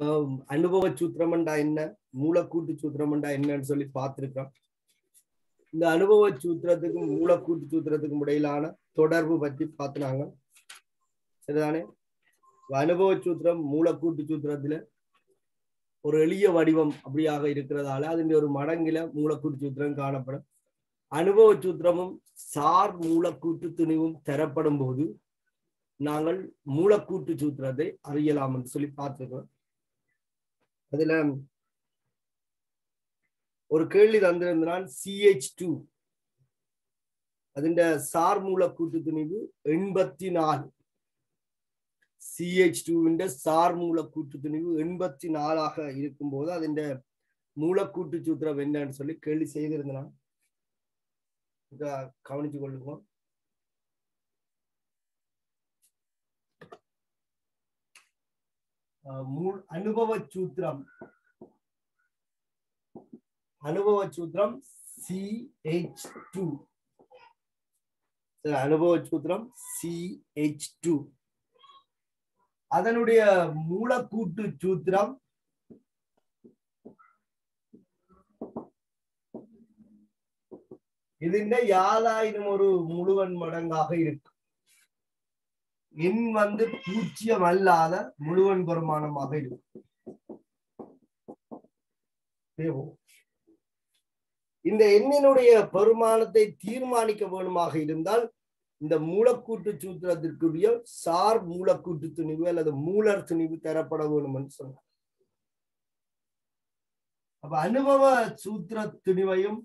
ஆஹ் அனுபவ சூத்திரம்டா என்ன மூலக்கூட்டு சூத்திரம்டா என்னன்னு சொல்லி பார்த்திருக்கோம் இந்த அனுபவ சூத்திரத்துக்கும் மூலக்கூட்டு சூத்திரத்துக்கும் இடையிலான தொடர்பு பற்றி பார்த்துனாங்க சரிதானே அனுபவ சூத்திரம் மூலக்கூட்டு சூத்திரத்துல ஒரு எளிய வடிவம் அப்படியாக இருக்கிறதால அதன் ஒரு மடங்கில மூலக்கூட்டு சூத்திரம் காணப்படும் அனுபவ சூத்திரமும் சார் மூலக்கூட்டு துணிவும் தரப்படும் போது நாங்கள் மூலக்கூட்டு சூத்திரத்தை அறியலாம் என்று சொல்லி பார்த்துக்கிறோம் அதுல ஒரு கேள்வி தந்திருந்தான் சிஹெச் டூ അതിന്റെ സാർ മൂലക്കൂട്ട് തുണിവ് എൺപത്തിനാല് സി എച്ച് ടുവിന്റെ സാർ മൂലക്കൂട്ട് തുണിവ് എൺപത്തിനാലാக இருக்கும்போது അതിന്റെ மூலக்கூட்டு சூத்திரம் என்னன்னு சொல்லி கேள்வி செய்திருந்தான் கவனிச்சு கொள்ளுங்க அனுபவ சூத்திரம் அனுபவ சூத்திரம் சி எச் டூ அனுபவ சூத்திரம் சி எச் டூ அதனுடைய மூலக்கூட்டு சூத்திரம் ഇതിന്റെ யாதாயிரம் ஒரு முழுவன் மடங்காக இருக்கும் எண் வந்து பூஜ்ஜியம் அல்லாத முழுவன் பெருமானமாக இருக்கும் இந்த எண்ணினுடைய பெருமானத்தை தீர்மானிக்க வேணுமாக இருந்தால் இந்த மூலக்கூட்டு சூத்திரத்திற்குரிய சார் மூலக்கூட்டு துணிவு அல்லது மூலர் துணிவு தரப்பட வேணும் என்று சொன்னார் அப்ப அனுபவ சூத்திர துணிவையும்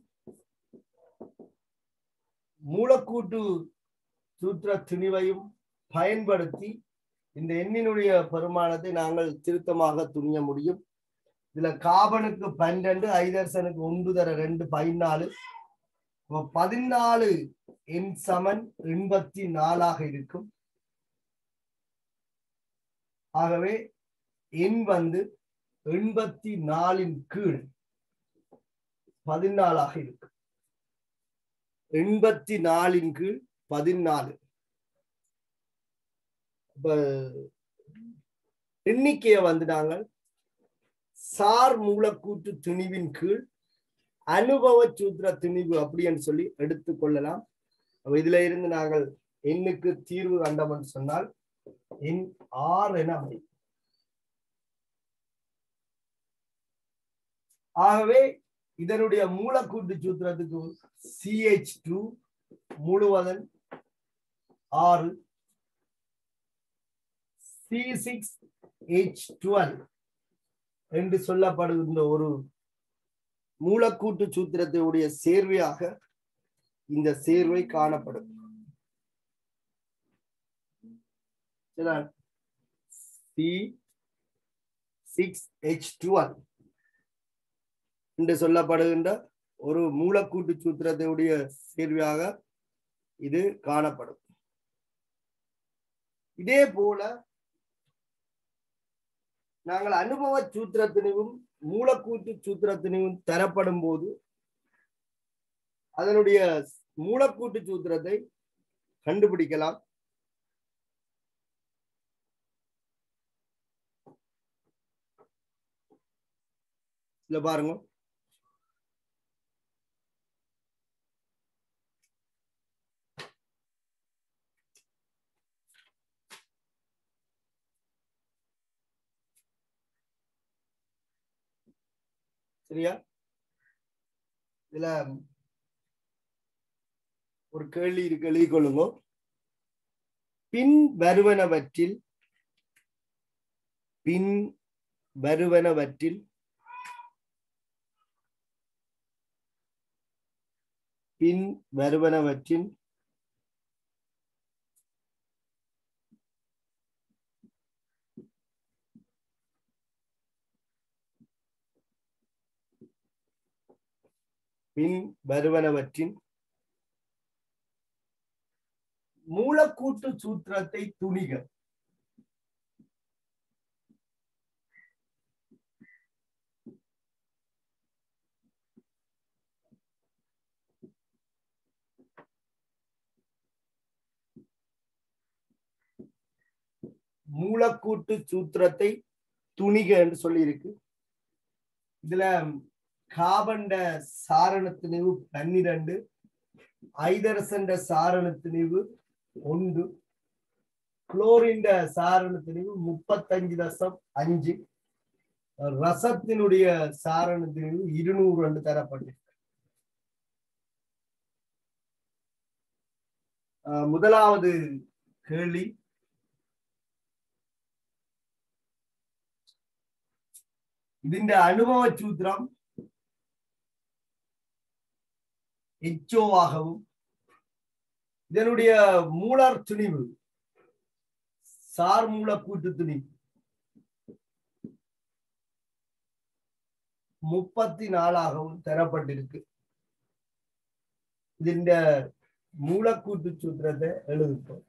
மூலக்கூட்டு சூத்திர துணிவையும் பயன்படுத்தி இந்த எண்ணினுடைய பெருமானத்தை நாங்கள் திருத்தமாக துணிய முடியும் இதுல காபனுக்கு பன்னெண்டு ஐதர்சனுக்கு ஒன்று தர ரெண்டு பதினாலு பதினாலு எண் சமன் எண்பத்தி நாலாக இருக்கும் ஆகவே எண் வந்து எண்பத்தி நாலின் கீழ் பதினாலாக இருக்கும் எண்பத்தி நாலின் கீழ் பதினாலு இப்ப எண்ணிக்கையை வந்து நாங்கள் சார் மூலக்கூட்டு துணிவின் கீழ் அனுபவ சூத்திர துணிவு அப்படின்னு சொல்லி எடுத்துக்கொள்ளலாம் இதுல இருந்து நாங்கள் எண்ணுக்கு தீர்வு கண்டோம் சொன்னால் எண் ஆர் என அமையும் ஆகவே இதனுடைய மூலக்கூட்டு சூத்திரத்துக்கு சிஹெச் டூ முழுவதன் ஆறு சி சிக்ஸ் ஹெச் டுவெல் என்று சொல்லப்படுகின்ற ஒரு மூலக்கூட்டு சூத்திரத்தினுடைய சேர்வையாக இந்த சேர்வை காணப்படும் சி சிக்ஸ் ஹெச் டுவெல் என்று சொல்லப்படுகின்ற ஒரு மூலக்கூட்டு சூத்திரத்தினுடைய சேர்வையாக இது காணப்படும் இதே போல நாங்கள் அனுபவ சூத்திரத்தினையும் மூலக்கூட்டு சூத்திரத்தினையும் தரப்படும் போது அதனுடைய மூலக்கூட்டு சூத்திரத்தை கண்டுபிடிக்கலாம் இல்ல பாருங்க சரியா இதுல ஒரு கேள்வி இருக்கு எழுதி கொள்ளுங்க பின் வருவனவற்றில் பின் வருவனவற்றில் பின் வருவனவற்றின் பின் வருவனவற்றின் மூலக்கூட்டு சூத்திரத்தை துணிக மூலக்கூட்டு சூத்திரத்தை துணிக என்று சொல்லி இருக்கு இதுல காபண்ட சாரணத்திணிவு பன்னிரண்டு ஐதரசண்ட சாரணத்திணிவு ஒன்று குளோரின் சாரணத்திணிவு முப்பத்தஞ்சு தசம் அஞ்சு ரசத்தினுடைய சாரணத்திணிவு இருநூறு என்று தரப்பட்டிருக்கு அஹ் முதலாவது கேள்வி ഇതിന്റെ അനുഭവ സൂത്രം எச்சோவாகவும் இதனுடைய மூலர் துணிவு சார் மூல கூட்டு துணிவு முப்பத்தி நாலாகவும் தரப்பட்டிருக்கு ഇതിന്റെ മൂലക്കൂട്ട് സൂത്രത്തെ എഴുതിപ്പോ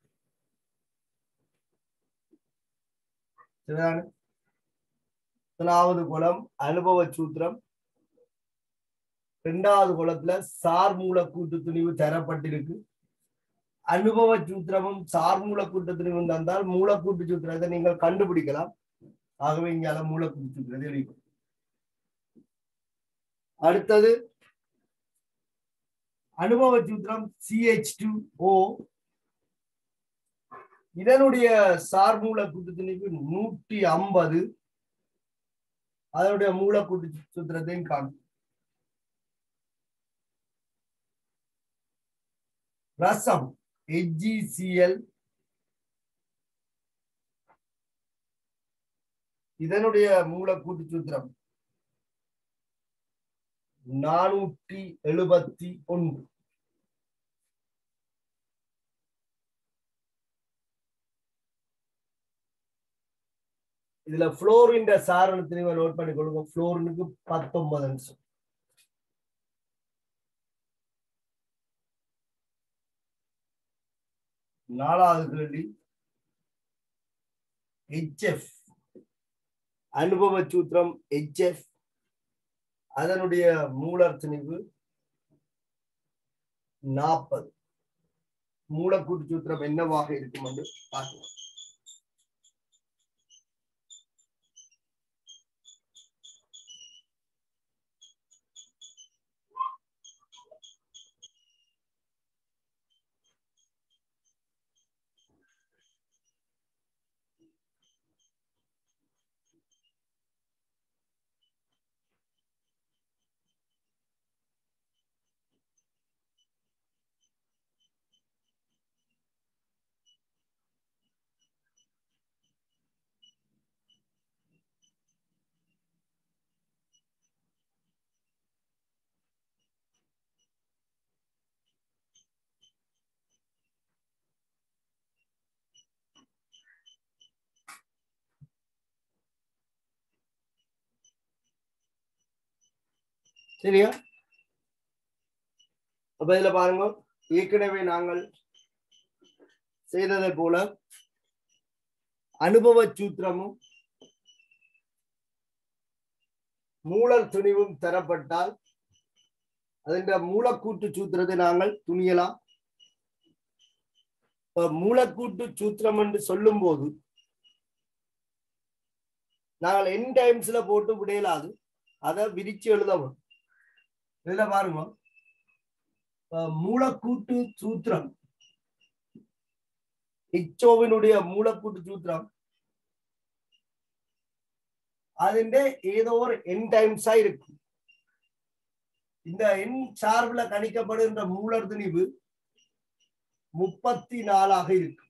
ഇതാണ് முதலாவது குலம் அனுபவ சூத்திரம் இரண்டாவது குலத்துல சார் மூல கூட்டு துணிவு தரப்பட்டிருக்கு அனுபவ சூத்திரமும் சார் மூல கூட்டு துணிவும் தந்தால் மூலக்கூட்டு சூத்திரத்தை நீங்கள் கண்டுபிடிக்கலாம் ஆகவே இங்கால மூலக்கூட்டு சூத்திரத்தை எழுதிக்கும் அடுத்தது அனுபவ சூத்திரம் சிஹெச் டூ ஓ இதனுடைய சார் மூல கூட்டு துணிவு நூற்றி ஐம்பது அதனுடைய மூலக்கூட்டு சூத்திரத்தையும் காணும் ரசம் HgCl இதனுடைய மூலக்கூட்டு சூத்திரம் நானூற்றி எழுபத்தி ஒன்று இதுல புளோரின் சாரணத்தினை நோட் பண்ணி கொடுங்க புளோரினுக்கு பத்தொன்பது நிமிஷம் நாலாவது கேள்வி ஹெச்எஃப் அனுபவ சூத்திரம் ஹெச்எஃப் அதனுடைய மூலர் திணிவு நாற்பது மூலக்கூட்டு சூத்திரம் என்னவாக இருக்கும் என்று பார்க்கலாம் சரியா அப்ப இதுல பாருங்க ஏற்கனவே நாங்கள் செய்ததை போல அனுபவ சூத்திரமும் மூலர் துணிவும் தரப்பட்டால் അതിന്റെ മൂലക്കൂട്ട് സൂത്രത്തെ നാങ്ങൾ തുണിയலாம் இப்ப மூலக்கூட்டு சூத்திரம் என்று சொல்லும் போது நாங்கள் என் டைம்ஸ்ல போட்டு விடையலாது அதை விரிச்சு எழுதவும் இதுல பாருங்க அஹ் மூலக்கூட்டு சூத்திரம் ഇച്ചോവിനുடைய മൂലക്കൂട്ട് സൂത്രം അതിന്റെ ഏതോ ഒരു എൻ ടൈംസ് ആയിരിക്കും இந்த எண் சார்பில் கணிக்கப்படுகின்ற மூலர் திணிவு முப்பத்தி நாலாக இருக்கு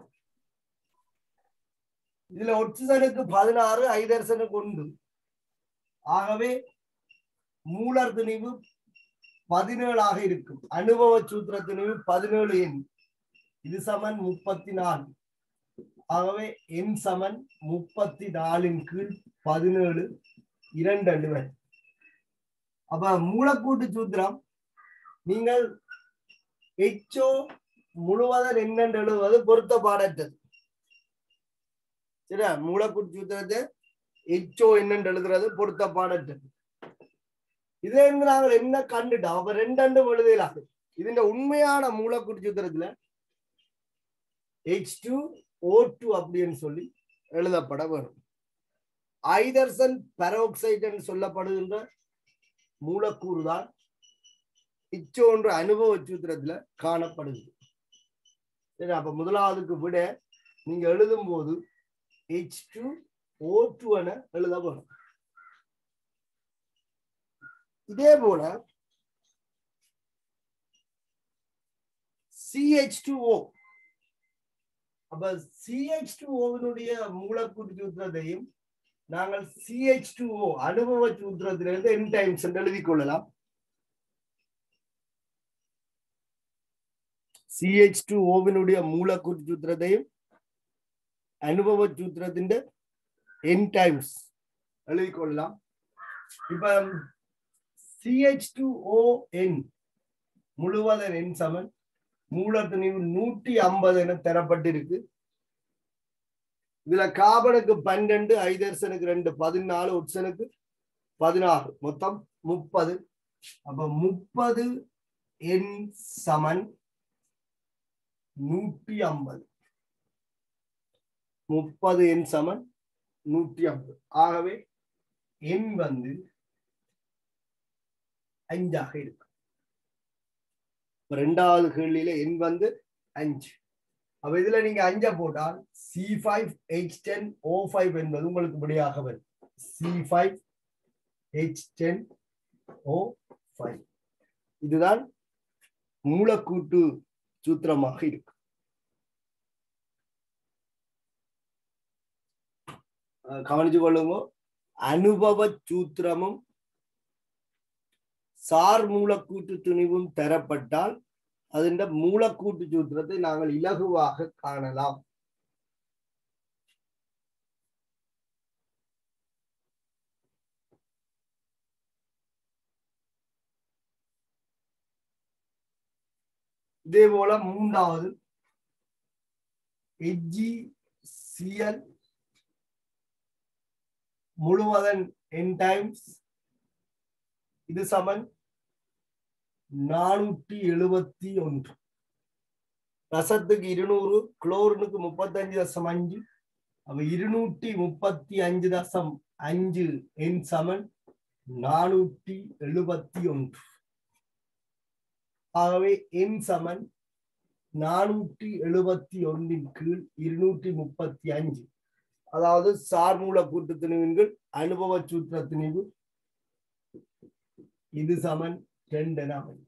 இதுல ஒட்சிசனுக்கு பதினாறு ஐதர்சனுக்கு ஒன்று ஆகவே மூலர் திணிவு பதினேழாக இருக்கும் அனுபவ சூத்திர திணிவு பதினேழு எண் இது சமன் முப்பத்தி நாலு ஆகவே எண் சமன் முப்பத்தி நாலின் கீழ் பதினேழு இரண்டு அண்டுவன் அப்ப மூலக்கூட்டு சூத்திரம் நீங்கள் எச்சோ முழுவதன் என்னென்று எழுதுவது பொருத்தப்பாடற்றது சரியா மூலக்கூட்டு சூத்திரத்தை எச்சோ என்னென்று எழுதுறது பொருத்தப்பாடற்றது இதுல இருந்து நாங்கள் என்ன கண்டுட்டோம் அப்ப ரெண்டு ரெண்டும் எழுதலாது ഇതിന്റെ உண்மையான மூலக்கூட்டு சூத்திரத்துல ஹெச் டூ ஓ டூ அப்படின்னு சொல்லி எழுதப்பட வரும் ஐதர்சன் பெரோக்சைடு என்று சொல்லப்படுகின்ற மூலக்கூறு தான் இச்சோன்ற அனுபவ சூத்திரத்துல காணப்படுது சரி அப்ப முதலாவதுக்கு விட நீங்க எழுதும் போது ஹெச் டூ ஓ டூ என எழுத வேணும் இதே போல சிஹெச் டூ ஓ அப்ப சிஹெச் டூ ஓவினுடைய மூலக்கூட்டு சூத்திரத்தையும் நாங்கள் சிஹெச் டூ ஓ அனுபவ சூத்திரத்திலிருந்து என் டைம்ஸ் என்று எழுதிக் கொள்ளலாம் சிஹெச் டூ ஓவினுடைய மூலக்கூட்டு சூத்திரத்தையும் அனுபவ சூத்திரத்தின் என் டைம்ஸ் எழுதிக் கொள்ளலாம் இப்ப சிஹெச் டூ ஓ என் முழுவதன் எண் சமன் மூலத்திணிவு நூற்றி ஐம்பது என தரப்பட்டிருக்கு இதுல காபனுக்கு பன்னெண்டு ஐதர்சனுக்கு ரெண்டு பதினாலு ஒட்சனுக்கு பதினாறு மொத்தம் முப்பது அப்ப முப்பது எண் சமன் நூற்றி ஐம்பது முப்பது எண் சமன் நூற்றி ஐம்பது ஆகவே எண் வந்து அஞ்சாக இருக்கு ரெண்டாவது கேள்வியில எண் வந்து அஞ்சு அப்ப இதுல நீங்க அஞ்ச போட்டால் C five H ten O five என்பது உங்களுக்கு விடையாக வரும் C five H ten O five இதுதான் மூலக்கூட்டு சூத்திரமாக இருக்கு கவனிச்சு கொள்ளுங்க அனுபவ சூத்திரமும் சார் மூலக்கூட்டு துணிவும் தரப்பட்டால் അതിന്റെ മൂലക്കൂട്ട് സൂത്രത്തെ നാങ്ങൾ ഇലഘുവാக കാണലാം இதேபோல மூன்றாவது எஜ்ஜி சிஎல் முழுவதன் என் டைம்ஸ் இது சமன் நானூற்றி எழுபத்தி ஒன்று ரசத்துக்கு இருநூறு குளோரினுக்கு முப்பத்தஞ்சு தசம் அஞ்சு அப்ப இருநூற்றி முப்பத்தி அஞ்சு தசம் அஞ்சு என் சமன் நானூற்றி எழுபத்தி ஒன்று ஆகவே என் சமன் நானூற்றி எழுபத்தி ஒன்றின் கீழ் இருநூற்றி முப்பத்தி அஞ்சு அதாவது சார்மூல கூட்டு திணிவின்கள் அனுபவ சூத்திர திணிவு இது சமன் ரெண்டு அமையும்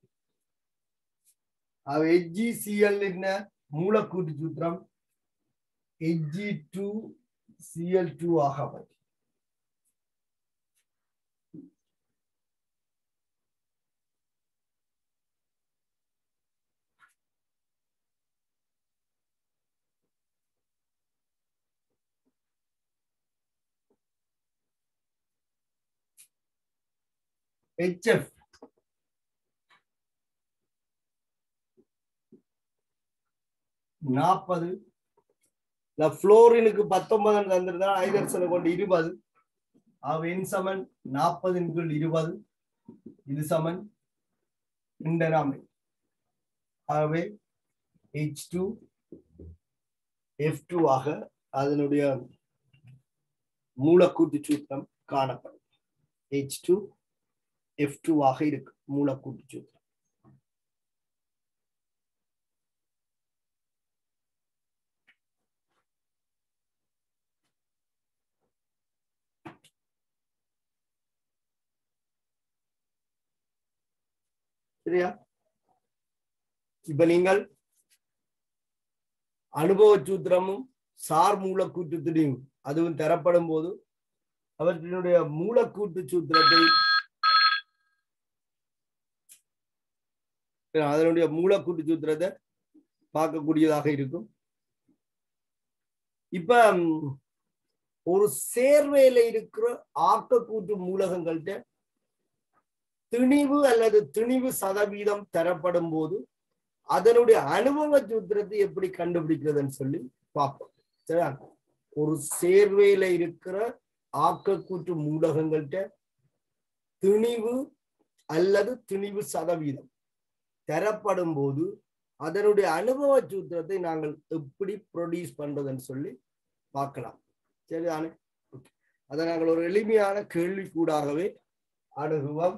எஜ்ஜிசிஎல் என்ன மூலக்கூட்டு சூத்திரம் எஜ்ஜி டூ சிஎல் டூ ஆக அமையும் HF நாற்பது இந்த புளோரினுக்கு பத்தொன்பது தந்திருந்தா ஐதர்சனை கொண்டு இருபது அவ என் சமன் நாற்பதின் கீழ் இருபது இது சமன் இந்த நாமை ஆகவே ஹெச் டூ எஃப் டூ ஆக அதனுடைய மூலக்கூட்டு சூத்திரம் காணப்படும் ஹெச் டூ எஃப் டூ ஆக இருக்கு மூலக்கூட்டு சூத்திரம் சரியா இப்ப நீங்கள் அனுபவ சூத்திரமும் சார் மூலக்கூட்டு திடீர் அதுவும் தரப்படும் போது அவற்றினுடைய மூலக்கூட்டு சூத்திரத்தை அதனுடைய மூலக்கூட்டு சூத்திரத்தை பார்க்கக்கூடியதாக இருக்கும் இப்ப ஒரு சேர்வையில இருக்கிற ஆக்கக்கூட்டு மூலகங்கள்கிட்ட திணிவு அல்லது திணிவு சதவீதம் தரப்படும் போது அதனுடைய அனுபவ சூத்திரத்தை எப்படி கண்டுபிடிக்கிறதுன்னு சொல்லி பார்ப்போம் சரியா ஒரு சேர்வையில இருக்கிற ஆக்கக்கூற்று மூலகங்கள்கிட்ட திணிவு அல்லது திணிவு சதவீதம் தரப்படும் போது அதனுடைய அனுபவ சூத்திரத்தை நாங்கள் எப்படி ப்ரொடியூஸ் பண்றதுன்னு சொல்லி பார்க்கலாம் சரிதானே அதை நாங்கள் ஒரு எளிமையான கேள்வி கூடாகவே அணுகுவோம்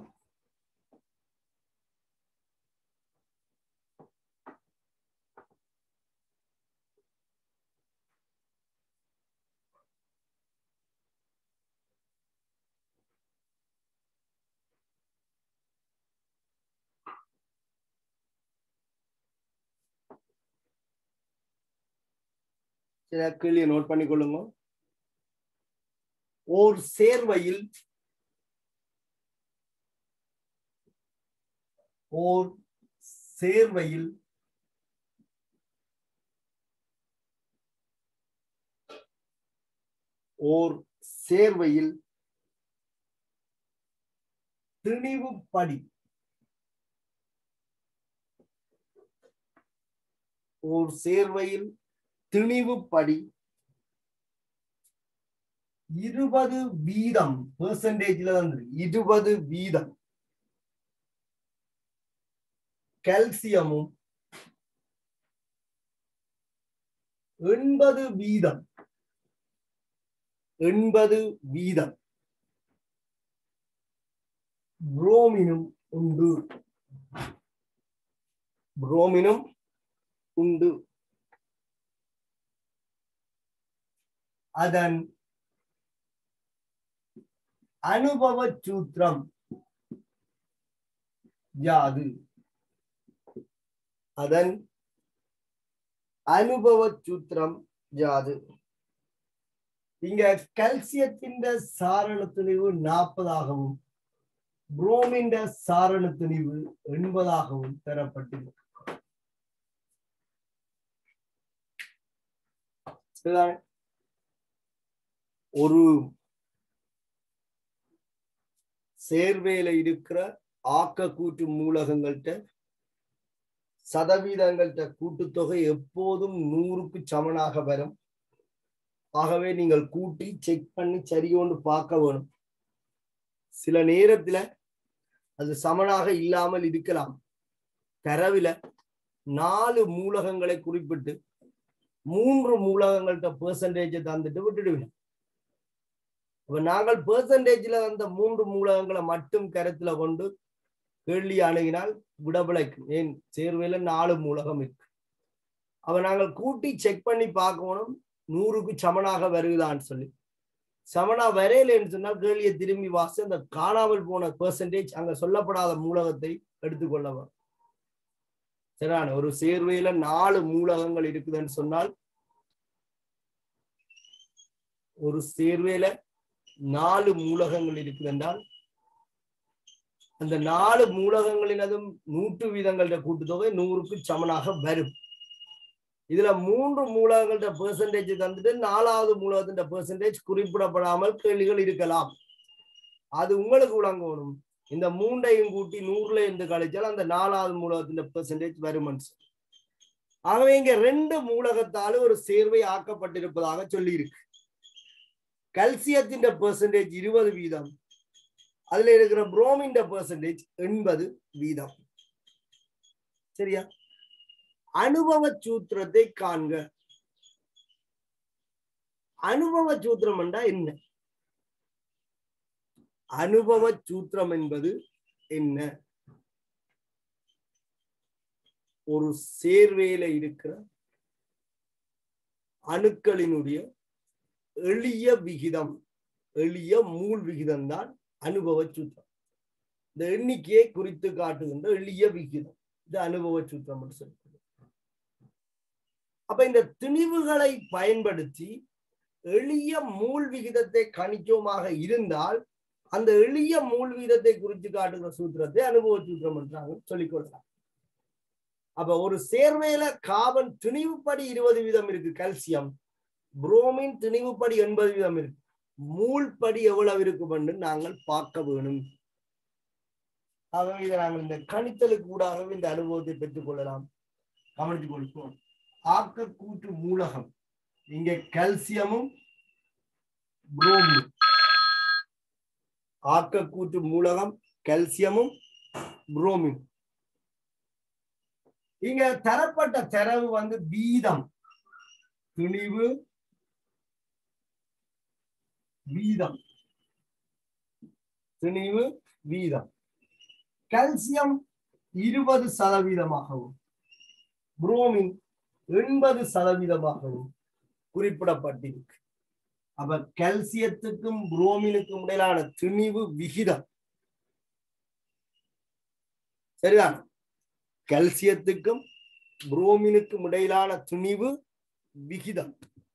சில கேள்வியை நோட் பண்ணிக்கொள்ளுங்க ஓர் சேர்வையில் ஓர் சேர்வையில் ஓர் சேர்வையில் திணிவு படி ஓர் சேர்வையில் திணிவு படி இருபது வீதம் பெர்சன்டேஜ்ல வந்து இருபது வீதம் கால்சியமும் எண்பது வீதம் எண்பது வீதம் புரோமினும் உண்டு புரோமினும் உண்டு அதன் அனுபவ சூத்திரம் யாது அதன் அனுபவ சூத்திரம் யாது இங்க கல்சியத்தின் சாரண துணிவு நாற்பதாகவும் புரோமின் சாரண துணிவு எண்பதாகவும் பெறப்பட்டிருக்கு ஒரு சேர்வேல இருக்கிற ஆக்கக்கூற்று மூலகங்கள்கிட்ட சதவீதங்கள்கிட்ட கூட்டுத்தொகை எப்போதும் நூறுக்கு சமனாக வரும் ஆகவே நீங்கள் கூட்டி செக் பண்ணி சரியோண்டு பார்க்க வேணும் சில நேரத்துல அது சமனாக இல்லாமல் இருக்கலாம் தரவில நாலு மூலகங்களை குறிப்பிட்டு மூன்று மூலகங்கள்கிட்ட பெர்சன்டேஜை தந்துட்டு விட்டுடுவேன் அப்ப நாங்கள் பெர்சன்டேஜ்ல அந்த மூன்று மூலகங்களை மட்டும் கருத்துல கொண்டு கேள்வி அணுகினால் விடபிழைக்கும் ஏன் சேர்வையில நாலு மூலகம் இருக்கு அப்ப நாங்கள் கூட்டி செக் பண்ணி பார்க்கணும் நூறுக்கு சமனாக வருகுதான்னு சொல்லி சமனா வரையலைன்னு சொன்னால் கேள்வியை திரும்பி வாசி அந்த காணாமல் போன பெர்சன்டேஜ் அங்க சொல்லப்படாத மூலகத்தை எடுத்துக்கொள்ளவர் சரியான ஒரு சேர்வையில நாலு மூலகங்கள் இருக்குதுன்னு சொன்னால் ஒரு சேர்வையில நாலு மூலகங்கள் இருக்குது என்றால் அந்த நாலு மூலகங்களினதும் நூற்று வீதங்கள கூட்டுத்தொகை நூறுக்கு சமனாக வரும் இதுல மூன்று மூலகங்கள்ட பெர்சன்டேஜ் தந்துட்டு நாலாவது மூலகத்தின் பெர்சன்டேஜ் குறிப்பிடப்படாமல் கேள்விகள் இருக்கலாம் அது உங்களுக்கு விளங்கணும் இந்த மூண்டையும் கூட்டி நூறுல இருந்து கழிச்சால் அந்த நாலாவது மூலகத்தின் பெர்சன்டேஜ் வருமன் ஆகவே இங்க ரெண்டு மூலகத்தாலும் ஒரு சேர்வை ஆக்கப்பட்டிருப்பதாக சொல்லி இருக்கு கல்சியத்தின் பெர்சன்டேஜ் இருபது வீதம் அதுல இருக்கிற புரோமின் பெர்சன்டேஜ் எண்பது வீதம் சரியா அனுபவ சூத்திரத்தை காண்க அனுபவ சூத்திரம் என்றா என்ன அனுபவ சூத்திரம் என்பது என்ன ஒரு சேர்வேல இருக்கிற அணுக்களினுடைய எளிய விகிதம் எளிய மூல் விகிதம் தான் அனுபவ சூத்திரம் இந்த எண்ணிக்கையை குறித்து காட்டுகின்ற எளிய விகிதம் இது அனுபவ சூத்திரம் என்று சொல்றது அப்ப இந்த திணிவுகளை பயன்படுத்தி எளிய மூல் விகிதத்தை கணிக்கமாக இருந்தால் அந்த எளிய மூல் விகிதத்தை குறித்து காட்டுகிற சூத்திரத்தை அனுபவ சூத்திரம் என்றாங்க சொல்லிக் கொள்ளலாம் அப்ப ஒரு சேர்வையில காபன் திணிவுப்படி இருபது வீதம் இருக்கு கால்சியம் புரோமின் திணிவுப்படி எண்பது வீதம் இருக்கு மூழ்படி எவ்வளவு இருக்கும் நாங்கள் பார்க்க வேணும் ஆகவே இதை நாங்கள் இந்த கணித்தலுக்கு கூடாகவே இந்த அனுபவத்தை பெற்றுக் கொள்ளலாம் கவனித்துக் கொடுப்போம் ஆக்கக்கூற்று மூலகம் இங்க கால்சியமும் புரோமின் ஆக்கக்கூற்று மூலகம் கால்சியமும் புரோமின் இங்க தரப்பட்ட தரவு வந்து வீதம் துணிவு வீதம் திணிவு வீதம் கால்சியம் இருபது சதவீதமாகவும் புரோமின் எண்பது சதவீதமாகவும் குறிப்பிடப்பட்டிருக்கு அப்ப கால்சியத்துக்கும் புரோமினுக்கும் இடையிலான திணிவு விகிதம் சரிதான் கால்சியத்துக்கும் புரோமினுக்கும் இடையிலான துணிவு விகிதம்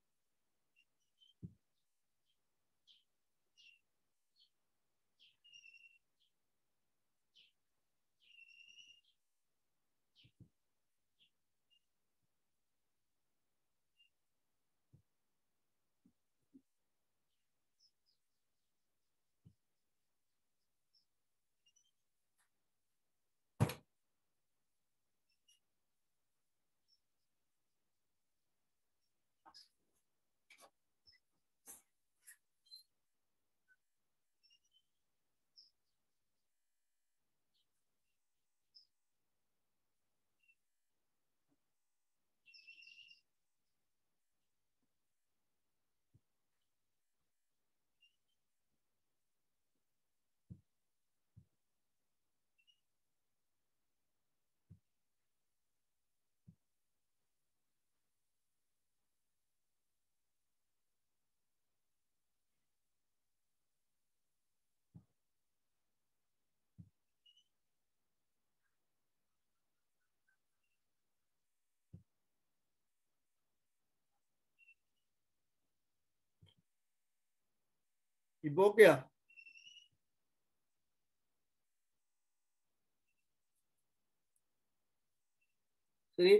இப்போ ஓகேயா சரி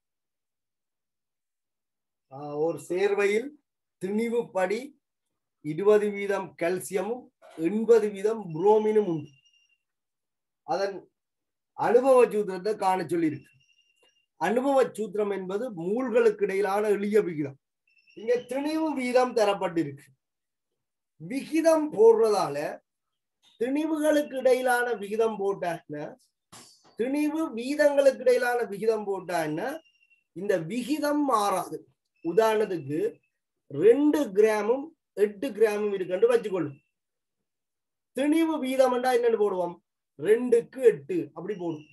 ஆஹ் ஒரு சேர்வையில் திணிவு படி இருபது வீதம் கால்சியமும் எண்பது வீதம் புரோமினும் உண்டு அதன் அனுபவ சூத்திரத்தை காண சொல்லியிருக்கு அனுபவ சூத்திரம் என்பது மூல்களுக்கு இடையிலான எளிய விகிதம் இங்க திணிவு வீதம் தரப்பட்டிருக்கு விகிதம் போடுறதால திணிவுகளுக்கு இடையிலான விகிதம் போட்டா என்ன திணிவு வீதங்களுக்கு இடையிலான விகிதம் போட்டா என்ன இந்த விகிதம் மாறாது உதாரணத்துக்கு ரெண்டு கிராமும் எட்டு கிராமும் இருக்குன்னு வச்சுக்கொள்ளும் திணிவு வீதம் என்னன்னு போடுவோம் ரெண்டுக்கு எட்டு அப்படி போடும்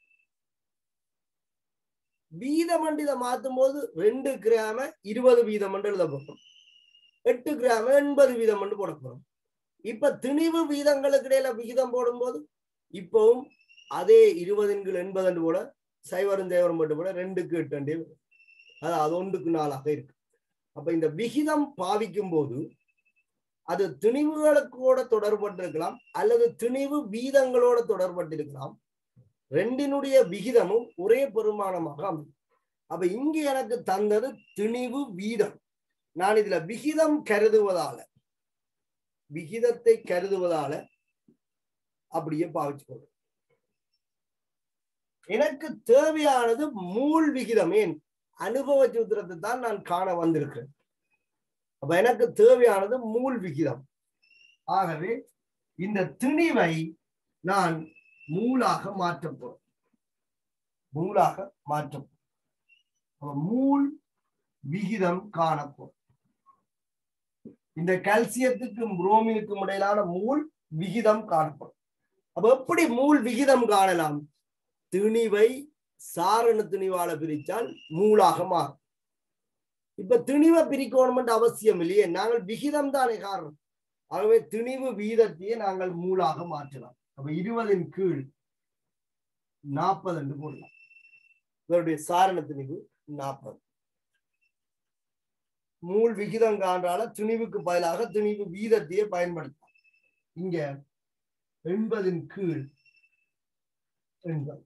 வீதம் இதை மாத்தும் போது ரெண்டு கிராம இருபது வீதம் எழுத போறோம் எட்டு கிராம் எண்பது வீதம் போட போறோம் இப்ப திணிவு வீதங்களுக்கு இடையில விகிதம் போடும்போது இப்பவும் அதே இருபதுங்கள் எண்பது போல சைவரும் தேவரும் போட்டு போல ரெண்டுக்கு எட்டு அது அது ஒன்றுக்கு நாளாக இருக்கு அப்ப இந்த விகிதம் பாவிக்கும் போது அது திணிவுகளுக்கோட தொடர்பட்டிருக்கலாம் அல்லது திணிவு வீதங்களோட தொடர்பட்டிருக்கலாம் ரெண்டினுடைய விகிதமும் ஒரே பெருமானமாக அமையும் அப்ப இங்க எனக்கு தந்தது திணிவு வீதம் நான் இதுல விகிதம் கருதுவதால விகிதத்தை கருதுவதால அப்படியே பாவிச்சுக்கொள்ளும் எனக்கு தேவையானது மூல் விகிதம் ஏன் அனுபவ சூத்திரத்தை தான் நான் காண வந்திருக்கிறேன் அப்ப எனக்கு தேவையானது மூல் விகிதம் ஆகவே இந்த திணிவை நான் மூலாக மாற்ற போறேன் மூலாக மாற்ற மூல் விகிதம் காணப்போம் இந்த கால்சியத்துக்கும் புரோமினுக்கும் இடையிலான மூல் விகிதம் காணப்படும் அப்ப எப்படி மூல் விகிதம் காணலாம் திணிவை சாரண திணிவால பிரித்தால் மூலாக மாறும் இப்ப திணிவை பிரிக்கணும் அவசியம் இல்லையே நாங்கள் விகிதம் தானே காரணம் ஆகவே திணிவு வீதத்தையே நாங்கள் மூலாக மாற்றலாம் அப்ப இருபதின் கீழ் நாற்பது என்று போடலாம் இதனுடைய சாரண திணிவு நாற்பது மூல் விகிதம் காண்றால திணிவுக்கு பதிலாக திணிவு வீதத்தையே பயன்படுத்தலாம் இங்க எண்பதின் கீழ் எண்பது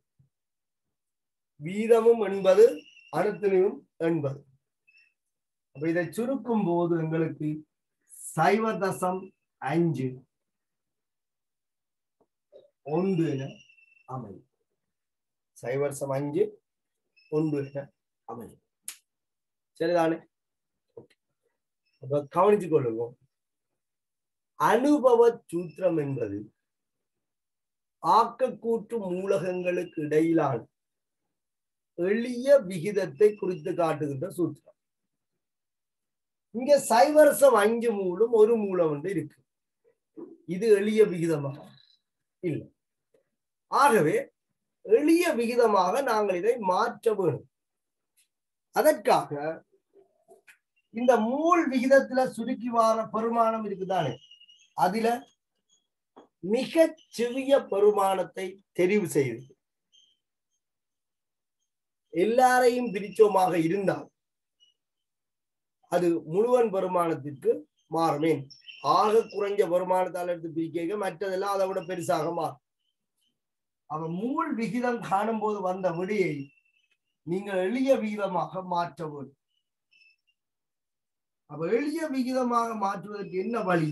வீதமும் எண்பது அணுத்திணிவும் எண்பது அப்ப இதை சுருக்கும் போது எங்களுக்கு சைவ தசம் அஞ்சு ஒன்று என அமையும் சைவர்சம் அஞ்சு ஒன்று என அமையும் சரிதானே அப்ப கவனிச்சு கொள்ளுங்க அனுபவ சூத்திரம் என்பது ஆக்கக்கூற்று மூலகங்களுக்கு இடையிலான எளிய விகிதத்தை குறித்து காட்டுகின்ற சூத்திரம் இங்க சைவரசம் அஞ்சு மூலம் ஒரு மூலம் வந்து இருக்கு இது எளிய விகிதமா இல்லை ஆகவே எளிய விகிதமாக நாங்கள் இதை மாற்ற வேண்டும் அதற்காக இந்த மூல் விகிதத்துல சுருக்கி வார பெருமானம் இருக்குதானே அதுல மிக சிறிய பெருமானத்தை தெரிவு செய்து எல்லாரையும் பிரிச்சோமாக இருந்தால் அது முழுவன் பெருமானத்திற்கு மாறுமேன் ஆக குறைஞ்ச வருமானத்தால் எடுத்து பிரிக்க மற்றதெல்லாம் அதை விட பெருசாக மாறும் அவன் மூல் விகிதம் காணும் போது வந்த விடையை நீங்கள் எளிய விகிதமாக மாற்ற வேண்டும் அப்ப எளிய விகிதமாக மாற்றுவதற்கு என்ன வழி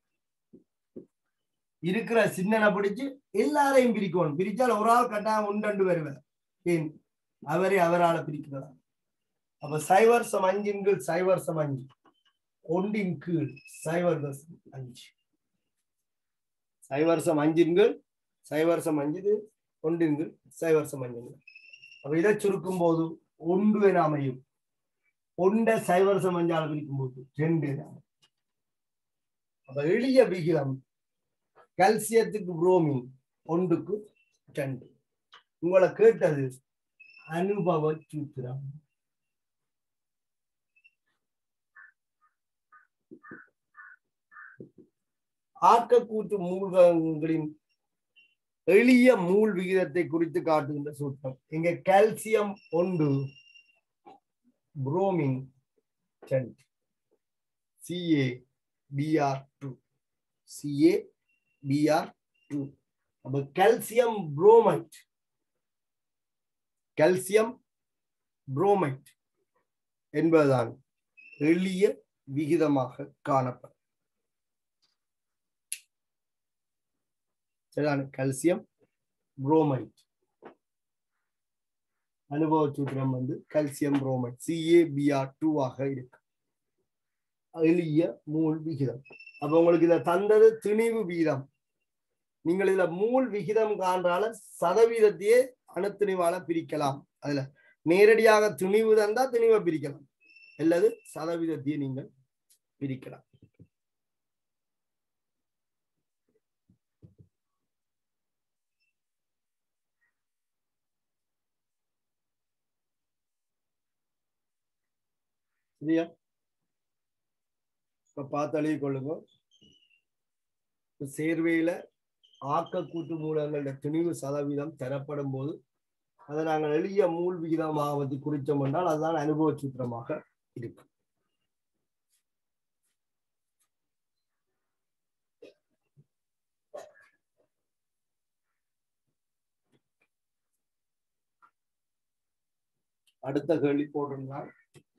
இருக்கிற சின்னனை பிடிச்சு எல்லாரையும் பிரிக்கணும் பிரிச்சால் ஒரு ஆள் கட்டாயம் உண்டண்டு வருவார் ஏன் அவரை அவரால் பிரிக்கிறதா அப்ப சைவர்சம் அஞ்சின் கீழ் சைவர்சம் அஞ்சு ஒன்றின் கீழ் சைவர்சம் அஞ்சு சைவர்சம் அஞ்சின் கீழ் சைவர்சம் அஞ்சு ஒன்றின் கீழ் சைவர்சம் அஞ்சு அப்ப இதை சுருக்கும் போது ஒன்று என அமையும் ஒண்ட சைவர்சம் அஞ்சால பிரிக்கும் போது ரெண்டு என அமையும் அப்ப எளிய விகிதம் கால்சியத்துக்கு புரோமின் ஒன்றுக்கு ரெண்டு உங்களை கேட்டது அனுபவ சூத்திரம் ஆக்கக்கூற்று மூலகங்களின் எளிய மூல் விகிதத்தை குறித்து காட்டுகின்ற சூத்திரம் இங்க கால்சியம் ஒன்று புரோமின் ரெண்டு CA BR two CA BR two அப்ப கால்சியம் புரோமைட் கால்சியம் புரோமைட் என்பதுதான் எளிய விகிதமாக காணப்படும் சரிதான கால்சியம் புரோமைட் அனுபவ சூத்திரம் வந்து கால்சியம் புரோமைட் சிஏபிஆர் டூ ஆக இருக்கு எளிய மூல் விகிதம் அப்ப உங்களுக்கு இதை தந்தது திணிவு வீதம் நீங்கள் இதுல மூல் விகிதம் காண்றால சதவீதத்தையே அணுத்திணிவால பிரிக்கலாம் அதுல நேரடியாக துணிவு தந்தா திணிவை பிரிக்கலாம் அல்லது சதவீதத்தையே நீங்கள் பிரிக்கலாம் சரியா இப்ப பார்த்து அழுகி கொள்ளுங்க சேர்வையில ஆக்கக்கூட்டு மூலங்களோட துணிவு சதவீதம் தரப்படும் போது அதை நாங்கள் எளிய மூல் விகிதமாவது குறித்தோம் என்றால் அதுதான் அனுபவ சூத்திரமாக இருக்கும் அடுத்த கேள்வி போட்டிருந்தால்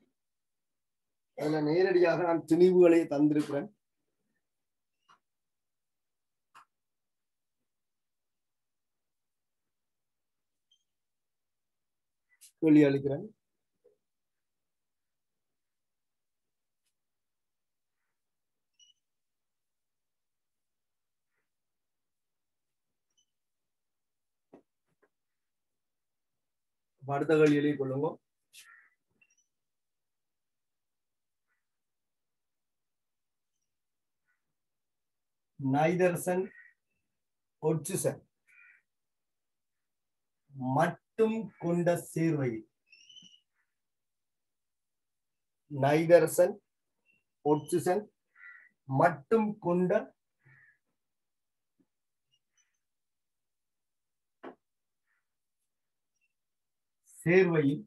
அதுல நேரடியாக நான் துணிவுகளை தந்திருக்கிறேன் கேள்வி அளிக்கிறேன் அடுத்த கேள்வி எழுதி கொள்ளுங்க நைதர்சன் ஒட்சுசன் மட்டும் கொண்ட சேர்வையில் நைதர்சன் ஒட்சுசன் மட்டும் கொண்ட சேர்வையில்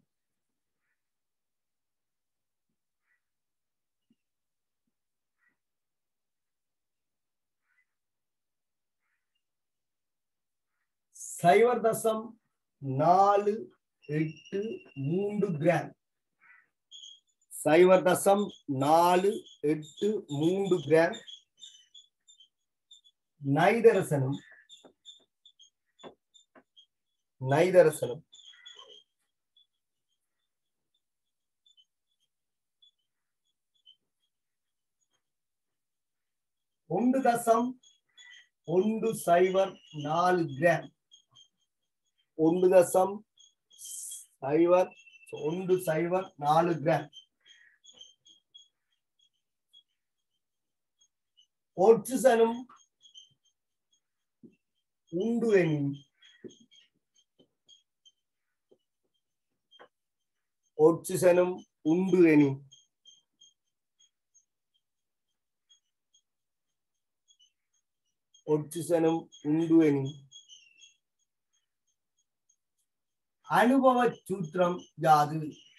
சைவர் தசம் நாலு எட்டு மூன்று கிராம் சைவர் தசம் நாலு எட்டு மூன்று கிராம் நைதரசனும் நைதரசனும் ஒன்று தசம் ஒன்று சைவர் நாலு கிராம் ஒன்று தசம் சைவர் ஒன்று சைவர் நாலு கிராம் ஒட்சிசனும் உண்டு எனின் ஆக்சிஜனும் உண்டு எனின் ஆக்சிஜனும் உண்டு எனின் அனுபவ சூத்திரம் யாது